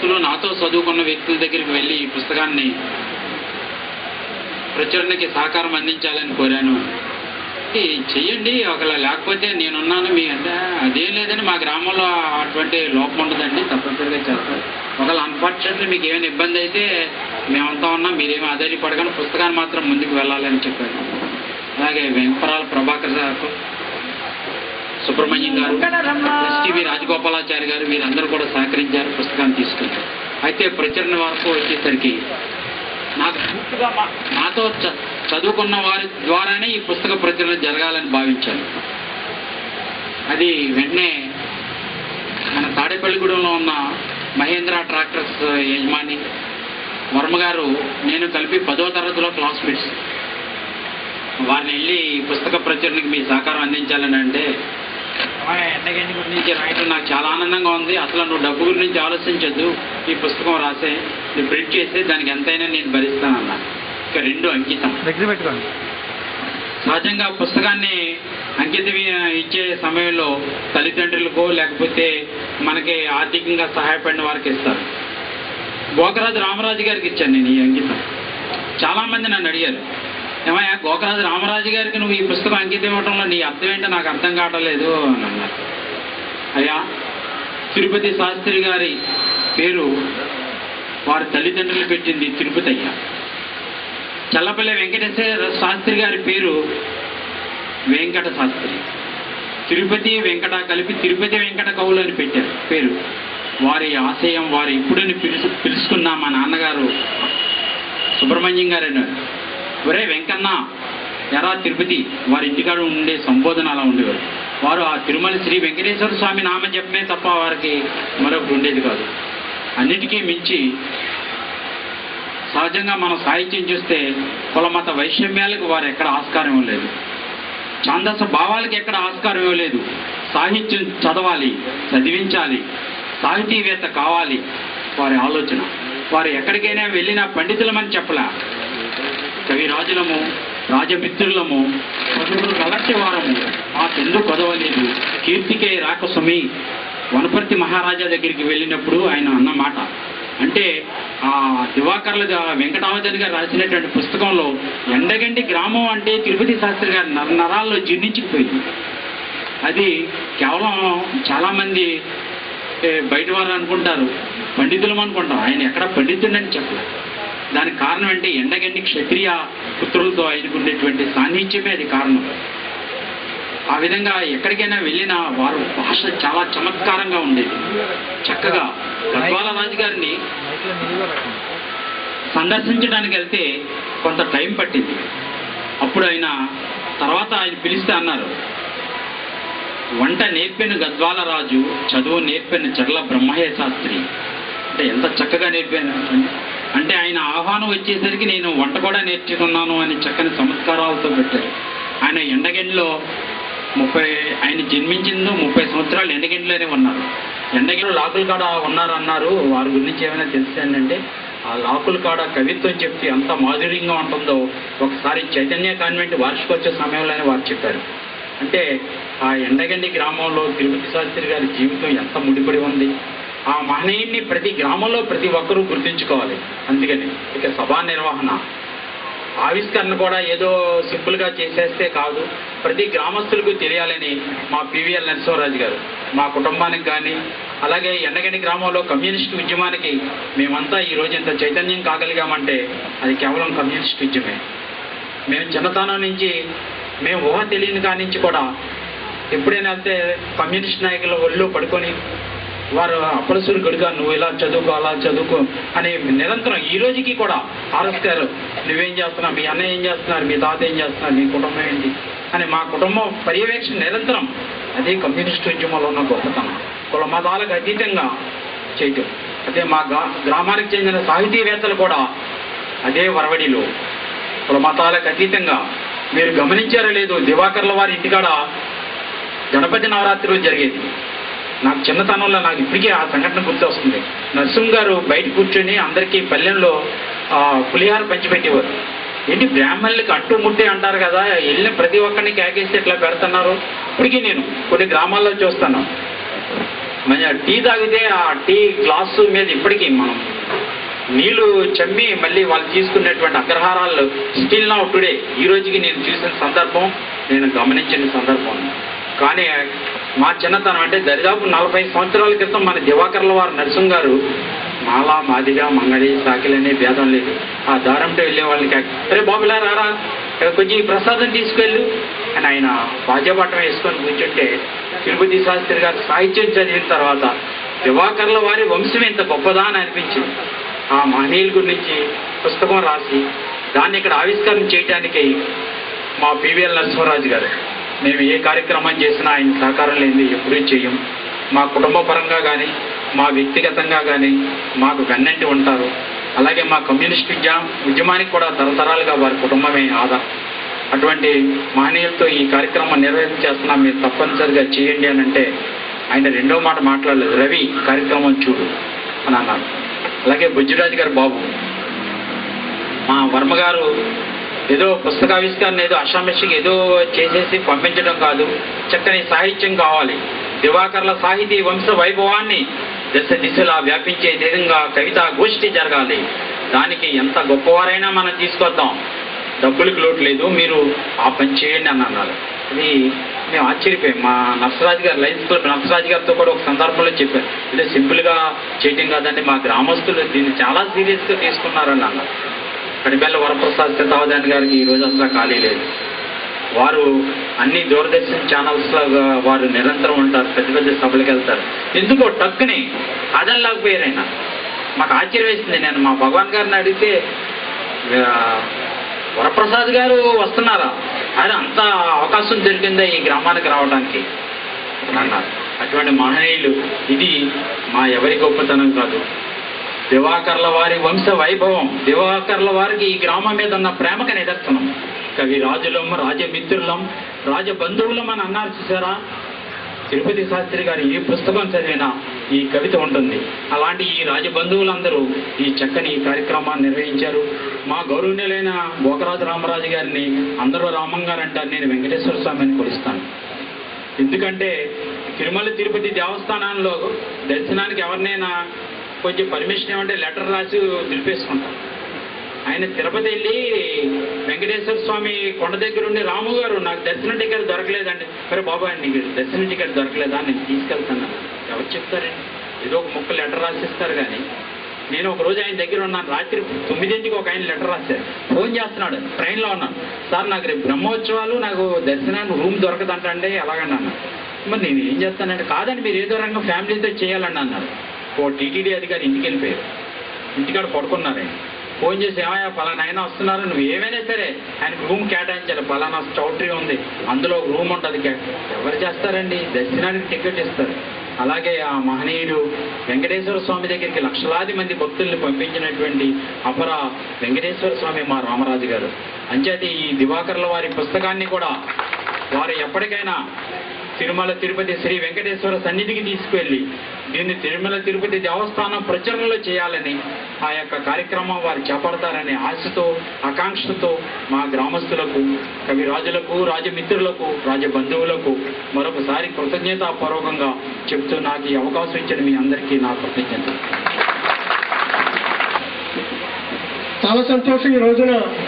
వ్యక్తులు నాతో చదువుకున్న వ్యక్తుల దగ్గరికి వెళ్ళి ఈ పుస్తకాన్ని ప్రచురణకి సహకారం అందించాలని కోరాను ఈ చెయ్యండి ఒకవేళ లేకపోతే నేనున్నాను మీ అంటే అదేం లేదని మా గ్రామంలో అటువంటి లోపం ఉండదండి తప్పనిసరిగా చేస్తారు ఒకవేళ అన్ఫార్చునేట్లీ మీకు ఏమైనా ఇబ్బంది అయితే మేమంతా ఉన్నాం మీరేమీ ఆధారపడగానే పుస్తకాన్ని మాత్రం ముందుకు వెళ్ళాలని చెప్పారు అలాగే వెంపరాల ప్రభాకర్ గారు సుబ్రహ్మణ్యం గారు ఎస్టీవీ రాజగోపాలాచారి గారు వీరందరూ కూడా సహకరించారు పుస్తకాన్ని తీసుకుని అయితే ప్రచురణ వరకు వచ్చేసరికి నాకు పూర్తిగా మా- నాతో చ- చదువుకున్న వారి ద్వారానే ఈ పుస్తక ప్రచురణ జరగాలని భావించాను అది వెంటనే మన తాడేపల్లిగూడెంలో ఉన్న మహేంద్ర ట్రాక్టర్స్ యజమాని వర్మ గారు నేను కలిపి పదో తరగతిలో క్లాస్మేట్స్ వారిని వెళ్ళి ఈ పుస్తక ప్రచురణకి మీ సహకారం అందించాలని అంటే "అమ్మాయి, ఎండగండి గురించి రాయటం నాకు చాలా ఆనందంగా ఉంది అసలు నువ్వు డబ్బు గురించి ఆలోచించొద్దు ఈ పుస్తకం రాసే నువ్వు ప్రింట్ చేస్తే దానికి ఎంతైనా నేను భరిస్తానన్నా ఇక రెండు అంకితం దగ్గర పెట్టుకోండి సహజంగా పుస్తకాన్ని అంకితం ఇచ్చే సమయంలో తల్లిదండ్రులకో లేకపోతే మనకి ఆర్థికంగా సహాయపడిన వారికి ఇస్తారు గోకరాజు రామరాజు గారికి ఇచ్చాను నేను ఈ అంకితం చాలామంది నన్ను అడిగారు ఏమయ్యా గోకరాజు రామరాజు గారికి నువ్వు ఈ పుస్తకం అంకితం ఇవ్వడంలో నీ అర్థం ఏంటో నాకు అర్థం కావట్లేదు అని అన్నారు అయ్యా తిరుపతి శాస్త్రి గారి పేరు వారి తల్లిదండ్రులు పెట్టింది తిరుపతి అయ్యా చల్లపల్లి వెంకటేశ్వర శాస్త్రి గారి పేరు వెంకట శాస్త్రి తిరుపతి వెంకట కలిపి తిరుపతి వెంకట కవులు అని పెట్టారు పేరు వారి ఆశయం వారు ఇప్పుడని పిలుసు పిలుచుకున్న మా నాన్నగారు సుబ్రహ్మణ్యం గారు అన్నారు ఒరే వెంకన్న ఎరా తిరుపతి వారి ఇంటికాడ ఉండే సంబోధన అలా ఉండేవారు వారు ఆ తిరుమల శ్రీ వెంకటేశ్వర స్వామి నామ చెప్పమే తప్ప వారికి మరొకటి ఉండేది కాదు అన్నిటికీ మించి సహజంగా మనం సాహిత్యం చూస్తే కులమత వైషమ్యాలకు వారు ఎక్కడ ఆస్కారం ఇవ్వలేదు ఛాందస భావాలకి ఎక్కడ ఆస్కారం ఇవ్వలేదు సాహిత్యం చదవాలి చదివించాలి సాహితీవేత్త కావాలి వారి ఆలోచన వారు ఎక్కడికైనా వెళ్ళిన పండితులమని చెప్పలే కవిరాజులము రాజమిత్రులము పదువురు కలర్టి వారము ఆ తెందు కొదవలేదు కీర్తికే రాకసుమి వనపర్తి మహారాజా దగ్గరికి వెళ్ళినప్పుడు ఆయన అన్న మాట అంటే ఆ దివాకర్ల వెంకటావతి గారు రాసినటువంటి పుస్తకంలో ఎండగండి గ్రామం అంటే తిరుపతి శాస్త్రి గారి నర నరాల్లో జీర్ణించుకుపోయింది అది కేవలం చాలామంది ఏ, బయట వారు అనుకుంటారు పండితులం అనుకుంటాం ఆయన ఎక్కడ పండితుడని చెప్పలేదు దానికి కారణం అంటే ఎండగండి క్షత్రియ పుత్రులతో ఆయనకుండేటువంటి సాన్నిధ్యమే అది కారణం ఆ విధంగా ఎక్కడికైనా వెళ్ళినా వారు భాష చాలా చమత్కారంగా ఉండేది చక్కగా గద్వాల రాజు గారిని మైక్లో నిలువ పెట్టండి సందర్శించడానికి వెళ్తే కొంత టైం పట్టింది అప్పుడు ఆయన తర్వాత ఆయన పిలిస్తే అన్నారు వంట నేర్పిన గద్వాల రాజు చదువు నేర్పిన చర్ల బ్రహ్మయ్య శాస్త్రి అంటే ఎంత చక్కగా నేర్పాను అంటే ఆయన ఆహ్వానం వచ్చేసరికి నేను వంట కూడా నేర్చుకున్నాను అని చక్కని సంస్కారాలతో పెట్టారు ఆయన ఎండగండిలో ముప్పై ఆయన జన్మించిందో ముప్పై సంవత్సరాలు ఎండగండిలోనే ఉన్నారు ఎండగండిలో లాకుల కాడ ఉన్నారు అన్నారు వారి గురించి ఏమైనా తెలిసిందంటే ఆ లాకుల కాడ కవిత్వం చెప్తే ఎంత మాధుర్యంగా ఉంటుందో ఒకసారి చైతన్య కాన్వెంట్ వార్షికోత్సవ సమయంలోనే వారు చెప్పారు అంటే ఆ ఎండగండి గ్రామంలో తిరుపతి శాస్త్రి గారి జీవితం ఎంత ముడిపడి ఉంది ఆ మహనీయుడిని ప్రతి గ్రామంలో ప్రతి ఒక్కరూ గుర్తుంచుకోవాలి అందుకని ఇక సభా నిర్వహణ ఆవిష్కరణ కూడా ఏదో సింపుల్గా చేసేస్తే కాదు ప్రతి గ్రామస్తులకు తెలియాలని మా పివిఎల్ నరసింహరాజు గారు మా కుటుంబానికి కానీ అలాగే ఎండగండి గ్రామంలో కమ్యూనిస్ట్ ఉద్యమానికి మేమంతా ఈ రోజు ఇంత చైతన్యం కాగలిగామంటే అది కేవలం కమ్యూనిస్ట్ ఉద్యమే మేము చిన్నతనం నుంచి మేము ఊహ తెలియని కాడి నుంచి కూడా ఎప్పుడైనా వెళ్తే కమ్యూనిస్ట్ నాయకుల ఒళ్ళు పడుకొని వారు అప్పలసూరి గడుగా నువ్వు ఇలా చదువుకో అలా చదువుకో అని నిరంతరం ఈ రోజుకి కూడా ఆర్ఎస్ గారు నువ్వేం చేస్తున్నావు మీ అన్నయ్య ఏం చేస్తున్నారు మీ తాత ఏం చేస్తున్నారు మీ కుటుంబం ఏంటి అని మా కుటుంబం పర్యవేక్షణ నిరంతరం అదే కమ్యూనిస్ట్ ఉద్యమంలో ఉన్న గొప్పతనం కుల మతాలకు అతీతంగా చేయటం అదే మా గ్రా- గ్రామానికి చెందిన సాహితీవేత్తలు కూడా అదే వరవడిలో కుల మతాలకు అతీతంగా మీరు గమనించారో లేదో దివాకర్ల వారి ఇంటికాడ గణపతి నవరాత్రులు జరిగేది నాకు చిన్నతనంలో నాకు ఇప్పటికీ ఆ సంఘటన గుర్తొస్తుంది నరసింహ గారు బయట కూర్చొని అందరికీ పల్లెల్లో ఆ, పులిహార పంచిపెట్టేవారు ఏంటి బ్రాహ్మణులకి అట్టు ముట్టే అంటారు కదా వెళ్ళిన ప్రతి ఒక్కరిని కేకేసి ఇట్లా పెడుతున్నారు ఇప్పటికీ నేను కొన్ని గ్రామాల్లో చూస్తాను మన టీ తాగితే ఆ టీ గ్లాసు మీద ఇప్పటికీ మనం నీళ్లు చమ్మి మళ్ళీ వాళ్ళు తీసుకునేటువంటి అగ్రహారాలు స్టిల్ నౌ టుడే ఈ రోజుకి నేను చూసిన సందర్భం నేను గమనించిన సందర్భం కానీ మా చిన్నతనం అంటే దరిదాపు నలభై సంవత్సరాల క్రితం మన దివాకర్ల వారు నరసింహ గారు మాలా మాదిగా మంగళి సాకిలి అనే భేదం లేదు ఆ దారంతో వెళ్ళే వాళ్ళకి అరే బాబులా రారా ఇక్కడ కొంచెం ఈ ప్రసాదం తీసుకెళ్ళు అని ఆయన బాధ్యపట్టం వేసుకొని కూర్చుంటే తిరుపతి శాస్త్రి గారు సాహిత్యం చదివిన తర్వాత దివాకర్ల వారి వంశం ఇంత గొప్పదా అని అనిపించింది ఆ మహనీయుల గురించి పుస్తకం రాసి దాన్ని ఇక్కడ ఆవిష్కరణ చేయడానికి మా పివిఎల్ నరసింహరాజు గారు మేము ఏ కార్యక్రమం చేసినా ఆయన సహకారం లేనిది ఎప్పుడూ చెయ్యం మా కుటుంబ పరంగా కానీ మా వ్యక్తిగతంగా కానీ మాకు వెన్నంటి ఉంటారు అలాగే మా కమ్యూనిస్ట్ విద్య ఉద్యమానికి కూడా తరతరాలుగా వారి కుటుంబమే ఆధారం అటువంటి మహనీయులతో ఈ కార్యక్రమం నిర్వహించేస్తున్నాం మీరు తప్పనిసరిగా చేయండి అని అంటే ఆయన రెండో మాట మాట్లాడలేదు రవి కార్యక్రమం చూడు అని అన్నారు అలాగే బుజ్జిరాజు గారు బాబు మా వర్మ గారు ఏదో పుస్తకావిష్కరణ ఏదో అషామిషికి ఏదో చేసేసి పంపించడం కాదు చక్కని సాహిత్యం కావాలి దివాకర్ల సాహితీ వంశ వైభవాన్ని దశ దిశలా వ్యాపించే విధంగా కవితా గోష్ఠి జరగాలి దానికి ఎంత గొప్పవారైనా మనం తీసుకొద్దాం డబ్బులకు లోటు లేదు మీరు ఆ పని చేయండి అని అన్నారు ఇది మేము ఆశ్చర్యపోయాం మా నర్సరాజు గారు లైన్స్ క్లబ్ నర్సరాజు గారితో కూడా ఒక సందర్భంలో చెప్పారు ఇది సింపుల్గా చేయటం కాదండి మా గ్రామస్తులు దీన్ని చాలా సీరియస్గా తీసుకున్నారని అన్నారు కడిబెల్ల వరప్రసాద్ శతావధాని గారికి ఈ రోజు అసలు ఖాళీ లేదు వారు అన్ని దూరదర్శన్ ఛానల్స్ లో వారు నిరంతరం ఉంటారు పెద్ద పెద్ద సభలకు వెళ్తారు ఎందుకో టక్కుని అదనలేకపోయారైనా మాకు ఆశ్చర్యం వేసింది నేను మా భగవాన్ గారిని అడిగితే ఆ, వరప్రసాద్ గారు వస్తున్నారా ఆయన అంత అవకాశం దొరికిందా ఈ గ్రామానికి రావడానికి అని అన్నారు అటువంటి మహనీయులు ఇది మా ఎవరి గొప్పతనం కాదు దివాకర్ల వారి వంశ వైభవం దివాకర్ల వారికి ఈ గ్రామం మీద ఉన్న ప్రేమకు నిదర్శనం కవి రాజులం రాజమిత్రులం రాజబంధువులం అని అన్నారు చూసారా తిరుపతి శాస్త్రి గారు ఏ పుస్తకం చదివినా ఈ కవిత ఉంటుంది అలాంటి ఈ రాజబంధువులందరూ ఈ చక్కని ఈ కార్యక్రమాన్ని నిర్వహించారు మా గౌరవనీయులైన భోగరాజు రామరాజు గారిని అందరూ రామం గారు అంటారు నేను వెంకటేశ్వర స్వామిని కొలుస్తాను ఎందుకంటే తిరుమల తిరుపతి దేవస్థానంలో దర్శనానికి ఎవరినైనా కొంచెం పర్మిషన్ ఇవ్వంటే లెటర్ రాసి నిలిపేసుకుంటాం ఆయన తిరుపతి వెళ్ళి వెంకటేశ్వర స్వామి కొండ దగ్గర ఉండి రాము గారు నాకు దర్శన టికెట్ దొరకలేదండి మరి బాబా నీకు దర్శన టికెట్ దొరకలేదా నేను తీసుకెళ్తాను ఎవరు చెప్తారండి ఏదో ఒక ముక్క లెటర్ రాసిస్తారు కానీ నేను ఒక రోజు ఆయన దగ్గర ఉన్నాను రాత్రి తొమ్మిదింటికి ఒక ఆయన లెటర్ రాశారు ఫోన్ చేస్తున్నాడు ట్రైన్లో ఉన్నాను సార్ నాకు రేపు బ్రహ్మోత్సవాలు నాకు దర్శనానికి రూమ్ దొరకదంటండి ఎలాగండి అన్నారు మరి నేను ఏం చేస్తానంటే కాదండి మీరు ఏదో రంగం ఫ్యామిలీతో చేయాలండి అన్నారు ఓ టీటీడీ అధికారి ఇంటికి వెళ్ళిపోయారు ఇంటికాడ పడుకున్నారు ఆయన ఫోన్ చేసి ఏమయ్యా పలానా ఆయన వస్తున్నారు నువ్వు ఏమైనా సరే ఆయనకు రూమ్ కేటాయించాలి పలానా చౌటరీ ఉంది అందులో ఒక రూమ్ ఉంటుంది కే- ఎవరు చేస్తారండి దర్శనానికి టికెట్ ఇస్తారు అలాగే ఆ మహనీయుడు వెంకటేశ్వర స్వామి దగ్గరికి లక్షలాది మంది భక్తుల్ని పంపించినటువంటి అపర వెంకటేశ్వర స్వామి మా రామరాజు గారు అంచేత ఈ దివాకర్ల వారి పుస్తకాన్ని కూడా వారు ఎప్పటికైనా తిరుమల తిరుపతి శ్రీ వెంకటేశ్వర సన్నిధికి తీసుకువెళ్ళి దీన్ని తిరుమల తిరుపతి దేవస్థానం ప్రచురణలో చేయాలని ఆ యొక్క కార్యక్రమం వారు చేపడతారనే ఆశతో ఆకాంక్షతో మా గ్రామస్తులకు కవిరాజులకు రాజమిత్రులకు రాజబంధువులకు మరొకసారి కృతజ్ఞతాపూర్వకంగా చెప్తూ నాకు ఈ అవకాశం ఇచ్చిన మీ అందరికీ నా కృతజ్ఞత చాలా సంతోషం ఈ రోజున